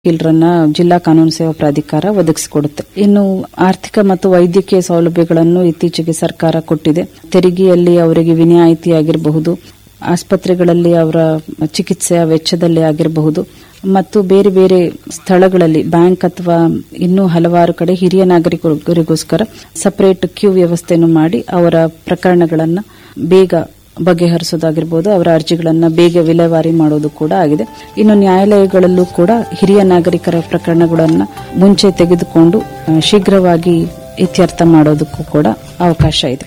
ವಕೀಲರನ್ನ ಜಿಲ್ಲಾ ಕಾನೂನು ಸೇವಾ ಪ್ರಾಧಿಕಾರ ಒದಗಿಸಿಕೊಡುತ್ತೆ ಇನ್ನು ಆರ್ಥಿಕ ಮತ್ತು ವೈದ್ಯಕೀಯ ಸೌಲಭ್ಯಗಳನ್ನು ಇತ್ತೀಚೆಗೆ ಸರ್ಕಾರ ಕೊಟ್ಟಿದೆ ತೆರಿಗೆಯಲ್ಲಿ ಅವರಿಗೆ ವಿನಾಯಿತಿ ಆಗಿರಬಹುದು ಆಸ್ಪತ್ರೆಗಳಲ್ಲಿ ಅವರ ಚಿಕಿತ್ಸೆಯ ವೆಚ್ಚದಲ್ಲಿ ಆಗಿರಬಹುದು ಮತ್ತು ಬೇರೆ ಬೇರೆ ಸ್ಥಳಗಳಲ್ಲಿ ಬ್ಯಾಂಕ್ ಅಥವಾ ಇನ್ನೂ ಹಲವಾರು ಕಡೆ ಹಿರಿಯ ನಾಗರಿಕರಿಗೋಸ್ಕರ ಸಪರೇಟ್ ಕ್ಯೂ ವ್ಯವಸ್ಥೆಯನ್ನು ಮಾಡಿ ಅವರ ಪ್ರಕರಣಗಳನ್ನು ಬೇಗ ಬಗೆಹರಿಸೋದಾಗಿರ್ಬೋದು ಅವರ ಅರ್ಜಿಗಳನ್ನು ಬೇಗ ವಿಲೇವಾರಿ ಮಾಡೋದು ಕೂಡ ಆಗಿದೆ ಇನ್ನು ನ್ಯಾಯಾಲಯಗಳಲ್ಲೂ ಕೂಡ ಹಿರಿಯ ನಾಗರಿಕರ ಪ್ರಕರಣಗಳನ್ನು ಮುಂಚೆ ತೆಗೆದುಕೊಂಡು ಆ, ಶೀಘ್ರವಾಗಿ ಇತ್ಯರ್ಥ ಮಾಡೋದಕ್ಕೂ ಕೂಡ ಅವಕಾಶ ಇದೆ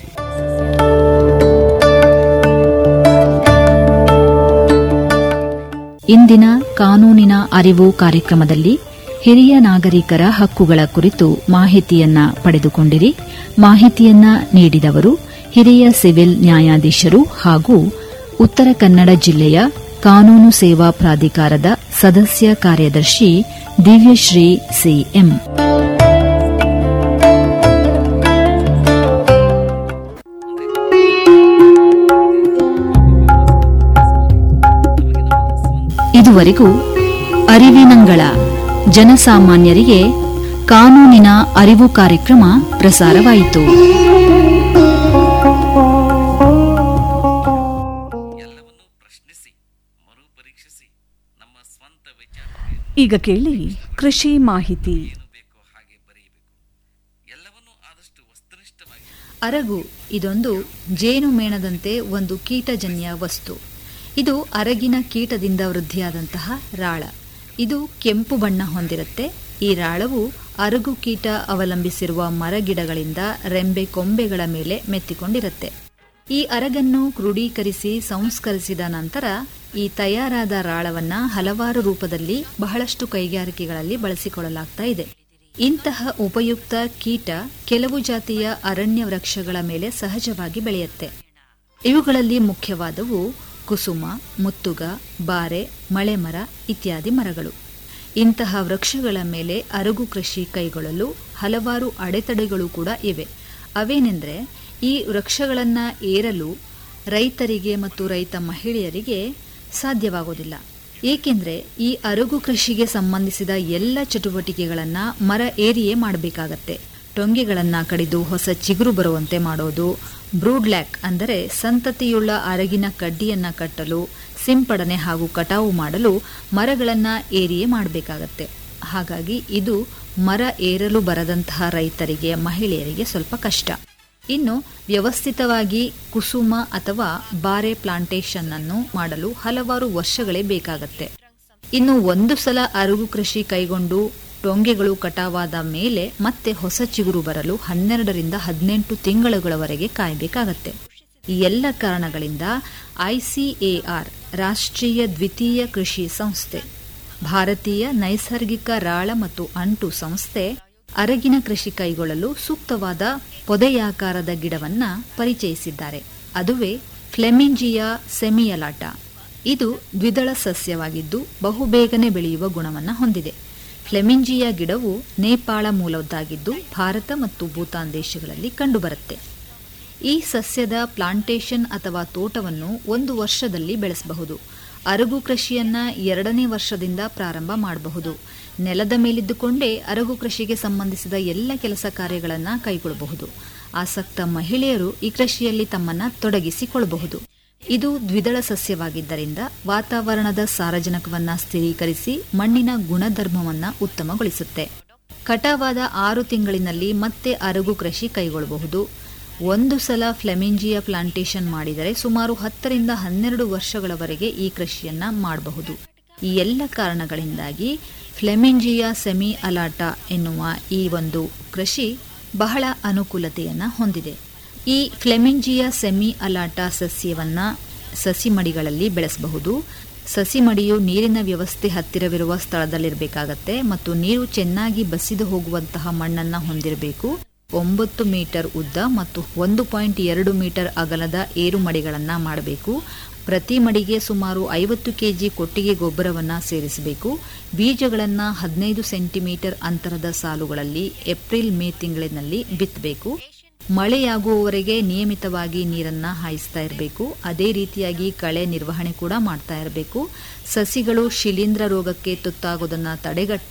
ಇಂದಿನ ಕಾನೂನಿನ ಅರಿವು ಕಾರ್ಯಕ್ರಮದಲ್ಲಿ ಹಿರಿಯ ನಾಗರಿಕರ ಹಕ್ಕುಗಳ ಕುರಿತು ಮಾಹಿತಿಯನ್ನ ಪಡೆದುಕೊಂಡಿರಿ ಮಾಹಿತಿಯನ್ನ ನೀಡಿದವರು ಹಿರಿಯ ಸಿವಿಲ್ ನ್ಯಾಯಾಧೀಶರು ಹಾಗೂ ಉತ್ತರ ಕನ್ನಡ ಜಿಲ್ಲೆಯ ಕಾನೂನು ಸೇವಾ ಪ್ರಾಧಿಕಾರದ ಸದಸ್ಯ ಕಾರ್ಯದರ್ಶಿ ದಿವ್ಯಶ್ರೀ ಸಿಎಂ ಇದುವರೆಗೂ ಅರಿವಿನಂಗಳ ಜನಸಾಮಾನ್ಯರಿಗೆ ಕಾನೂನಿನ ಅರಿವು ಕಾರ್ಯಕ್ರಮ ಪ್ರಸಾರವಾಯಿತು ಎಲ್ಲವನ್ನೂ ಪ್ರಶ್ನಿಸಿ ಮರುಪರೀಕ್ಷಿಸಿ ನಮ್ಮ ಸ್ವಂತ ವಿಚಾರ ಈಗ ಕೇಳಿ ಕೃಷಿ ಮಾಹಿತಿ ಏನು ಬೇಕೋ ಹಾಗೆ ಬರೆಯಬೇಕು ಎಲ್ಲವನ್ನೂ ಆದಷ್ಟು ವಸ್ತುನಿಷ್ಠವಾಗಿ ಅರಗು ಇದೊಂದು ಜೇನುಮೇಣದಂತೆ ಒಂದು ಕೀಟಜನ್ಯ ವಸ್ತು ಇದು ಅರಗಿನ ಕೀಟದಿಂದ ವೃದ್ಧಿಯಾದಂತಹ ರಾಳ ಇದು ಕೆಂಪು ಬಣ್ಣ ಹೊಂದಿರುತ್ತೆ ಈ ರಾಳವು ಅರಗು ಕೀಟ ಅವಲಂಬಿಸಿರುವ ಮರಗಿಡಗಳಿಂದ ರೆಂಬೆ ಕೊಂಬೆಗಳ ಮೇಲೆ ಮೆತ್ತಿಕೊಂಡಿರುತ್ತೆ ಈ ಅರಗನ್ನು ಕ್ರೋಢೀಕರಿಸಿ ಸಂಸ್ಕರಿಸಿದ ನಂತರ ಈ ತಯಾರಾದ ರಾಳವನ್ನ ಹಲವಾರು ರೂಪದಲ್ಲಿ ಬಹಳಷ್ಟು ಕೈಗಾರಿಕೆಗಳಲ್ಲಿ ಬಳಸಿಕೊಳ್ಳಲಾಗ್ತಾ ಇದೆ ಇಂತಹ ಉಪಯುಕ್ತ ಕೀಟ ಕೆಲವು ಜಾತಿಯ ಅರಣ್ಯ ವೃಕ್ಷಗಳ ಮೇಲೆ ಸಹಜವಾಗಿ ಬೆಳೆಯುತ್ತೆ ಇವುಗಳಲ್ಲಿ ಮುಖ್ಯವಾದವು ಕುಸುಮ ಮುತ್ತುಗ ಬಾರೆ ಮಳೆಮರ ಇತ್ಯಾದಿ ಮರಗಳು ಇಂತಹ ವೃಕ್ಷಗಳ ಮೇಲೆ ಅರಗು ಕೃಷಿ ಕೈಗೊಳ್ಳಲು ಹಲವಾರು ಅಡೆತಡೆಗಳು ಕೂಡ ಇವೆ ಅವೇನೆಂದರೆ ಈ ವೃಕ್ಷಗಳನ್ನ ಏರಲು ರೈತರಿಗೆ ಮತ್ತು ರೈತ ಮಹಿಳೆಯರಿಗೆ ಸಾಧ್ಯವಾಗೋದಿಲ್ಲ ಏಕೆಂದರೆ ಈ ಅರಗು ಕೃಷಿಗೆ ಸಂಬಂಧಿಸಿದ ಎಲ್ಲ ಚಟುವಟಿಕೆಗಳನ್ನ ಮರ ಏರಿಯೇ ಮಾಡಬೇಕಾಗತ್ತೆ ಟೊಂಗೆಗಳನ್ನ ಕಡಿದು ಹೊಸ ಚಿಗುರು ಬರುವಂತೆ ಮಾಡೋದು ಬ್ರೂಡ್ಲ್ಯಾಕ್ ಅಂದರೆ ಸಂತತಿಯುಳ್ಳ ಅರಗಿನ ಕಡ್ಡಿಯನ್ನ ಕಟ್ಟಲು ಸಿಂಪಡಣೆ ಹಾಗೂ ಕಟಾವು ಮಾಡಲು ಮರಗಳನ್ನ ಏರಿಯೇ ಮಾಡಬೇಕಾಗತ್ತೆ ಹಾಗಾಗಿ ಇದು ಮರ ಏರಲು ಬರದಂತಹ ರೈತರಿಗೆ ಮಹಿಳೆಯರಿಗೆ ಸ್ವಲ್ಪ ಕಷ್ಟ ಇನ್ನು ವ್ಯವಸ್ಥಿತವಾಗಿ ಕುಸುಮ ಅಥವಾ ಬಾರೆ ಪ್ಲಾಂಟೇಶನ್ ಅನ್ನು ಮಾಡಲು ಹಲವಾರು ವರ್ಷಗಳೇ ಬೇಕಾಗತ್ತೆ ಇನ್ನು ಒಂದು ಸಲ ಅರಗು ಕೃಷಿ ಕೈಗೊಂಡು ಟೊಂಗೆಗಳು ಕಟಾವಾದ ಮೇಲೆ ಮತ್ತೆ ಹೊಸ ಚಿಗುರು ಬರಲು ಹನ್ನೆರಡರಿಂದ ಹದಿನೆಂಟು ತಿಂಗಳುಗಳವರೆಗೆ ಕಾಯಬೇಕಾಗತ್ತೆ ಈ ಎಲ್ಲ ಕಾರಣಗಳಿಂದ ಐಸಿಎಆರ್ ರಾಷ್ಟ್ರೀಯ ದ್ವಿತೀಯ ಕೃಷಿ ಸಂಸ್ಥೆ ಭಾರತೀಯ ನೈಸರ್ಗಿಕ ರಾಳ ಮತ್ತು ಅಂಟು ಸಂಸ್ಥೆ ಅರಗಿನ ಕೃಷಿ ಕೈಗೊಳ್ಳಲು ಸೂಕ್ತವಾದ ಪೊದೆಯಾಕಾರದ ಗಿಡವನ್ನ ಪರಿಚಯಿಸಿದ್ದಾರೆ ಅದುವೇ ಫ್ಲೆಮಿಂಜಿಯಾ ಸೆಮಿಯಲಾಟ ಇದು ದ್ವಿದಳ ಸಸ್ಯವಾಗಿದ್ದು ಬಹುಬೇಗನೆ ಬೆಳೆಯುವ ಗುಣವನ್ನ ಹೊಂದಿದೆ ಫ್ಲೆಮಿಂಜಿಯಾ ಗಿಡವು ನೇಪಾಳ ಮೂಲದ್ದಾಗಿದ್ದು ಭಾರತ ಮತ್ತು ಭೂತಾನ್ ದೇಶಗಳಲ್ಲಿ ಕಂಡುಬರುತ್ತೆ ಈ ಸಸ್ಯದ ಪ್ಲಾಂಟೇಶನ್ ಅಥವಾ ತೋಟವನ್ನು ಒಂದು ವರ್ಷದಲ್ಲಿ ಬೆಳೆಸಬಹುದು ಅರಗು ಕೃಷಿಯನ್ನ ಎರಡನೇ ವರ್ಷದಿಂದ ಪ್ರಾರಂಭ ಮಾಡಬಹುದು ನೆಲದ ಮೇಲಿದ್ದುಕೊಂಡೇ ಅರಗು ಕೃಷಿಗೆ ಸಂಬಂಧಿಸಿದ ಎಲ್ಲ ಕೆಲಸ ಕಾರ್ಯಗಳನ್ನು ಕೈಗೊಳ್ಳಬಹುದು ಆಸಕ್ತ ಮಹಿಳೆಯರು ಈ ಕೃಷಿಯಲ್ಲಿ ತಮ್ಮನ್ನ ತೊಡಗಿಸಿಕೊಳ್ಳಬಹುದು ಇದು ದ್ವಿದಳ ಸಸ್ಯವಾಗಿದ್ದರಿಂದ ವಾತಾವರಣದ ಸಾರಜನಕವನ್ನ ಸ್ಥಿರೀಕರಿಸಿ ಮಣ್ಣಿನ ಗುಣಧರ್ಮವನ್ನ ಉತ್ತಮಗೊಳಿಸುತ್ತೆ ಕಟಾವಾದ ಆರು ತಿಂಗಳಿನಲ್ಲಿ ಮತ್ತೆ ಅರಗು ಕೃಷಿ ಕೈಗೊಳ್ಳಬಹುದು ಒಂದು ಸಲ ಫ್ಲೆಮಿಂಜಿಯಾ ಪ್ಲಾಂಟೇಶನ್ ಮಾಡಿದರೆ ಸುಮಾರು ಹತ್ತರಿಂದ ಹನ್ನೆರಡು ವರ್ಷಗಳವರೆಗೆ ಈ ಕೃಷಿಯನ್ನ ಮಾಡಬಹುದು ಈ ಎಲ್ಲ ಕಾರಣಗಳಿಂದಾಗಿ ಫ್ಲೆಮಿಂಜಿಯಾ ಸೆಮಿ ಅಲಾಟ ಎನ್ನುವ ಈ ಒಂದು ಕೃಷಿ ಬಹಳ ಅನುಕೂಲತೆಯನ್ನ ಹೊಂದಿದೆ ಈ ಫ್ಲೆಮಿಂಜಿಯಾ ಸೆಮಿ ಅಲಾಟ ಸಸ್ಯವನ್ನ ಸಸಿಮಡಿಗಳಲ್ಲಿ ಬೆಳೆಸಬಹುದು ಸಸಿಮಡಿಯು ನೀರಿನ ವ್ಯವಸ್ಥೆ ಹತ್ತಿರವಿರುವ ಸ್ಥಳದಲ್ಲಿರಬೇಕಾಗತ್ತೆ ಮತ್ತು ನೀರು ಚೆನ್ನಾಗಿ ಬಸಿದು ಹೋಗುವಂತಹ ಮಣ್ಣನ್ನ ಹೊಂದಿರಬೇಕು ಒಂಬತ್ತು ಮೀಟರ್ ಉದ್ದ ಮತ್ತು ಒಂದು ಪಾಯಿಂಟ್ ಎರಡು ಮೀಟರ್ ಅಗಲದ ಏರು ಮಡಿಗಳನ್ನ ಮಾಡಬೇಕು ಪ್ರತಿ ಮಡಿಗೆ ಸುಮಾರು ಐವತ್ತು ಕೆಜಿ ಕೊಟ್ಟಿಗೆ ಗೊಬ್ಬರವನ್ನ ಸೇರಿಸಬೇಕು ಬೀಜಗಳನ್ನ ಹದಿನೈದು ಸೆಂಟಿಮೀಟರ್ ಅಂತರದ ಸಾಲುಗಳಲ್ಲಿ ಏಪ್ರಿಲ್ ಮೇ ತಿಂಗಳಿನಲ್ಲಿ ಬಿತ್ತಬೇಕು ಮಳೆಯಾಗುವವರೆಗೆ ನಿಯಮಿತವಾಗಿ ನೀರನ್ನ ಹಾಯಿಸ್ತಾ ಇರಬೇಕು ಅದೇ ರೀತಿಯಾಗಿ ಕಳೆ ನಿರ್ವಹಣೆ ಕೂಡ ಮಾಡ್ತಾ ಇರಬೇಕು ಸಸಿಗಳು ಶಿಲೀಂಧ್ರ ರೋಗಕ್ಕೆ ತುತ್ತಾಗೋದನ್ನ ತಡೆಗಟ್ಟ